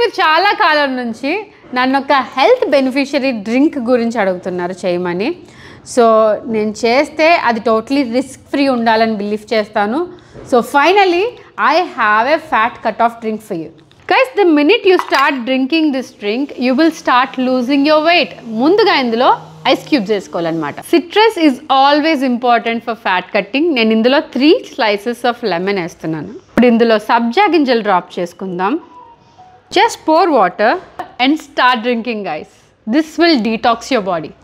మీరు చాలా కాలం నుంచి నన్ను ఒక హెల్త్ బెనిఫిషరీ డ్రింక్ గురించి అడుగుతున్నారు చేయమని సో నేను చేస్తే అది టోటలీ రిస్క్ ఫ్రీ ఉండాలని బిలీవ్ చేస్తాను so finally I have a fat cut off drink for you guys the minute you start drinking this drink you will start losing your weight ముందుగా ఇందులో ఐస్ క్యూబ్స్ వేసుకోవాలన్నమాట citrus is always important for fat cutting నేను ఇందులో three slices of lemon వేస్తున్నాను ఇప్పుడు ఇందులో సబ్జా గింజలు drop చేసుకుందాం just pour water and start drinking guys this will detox your body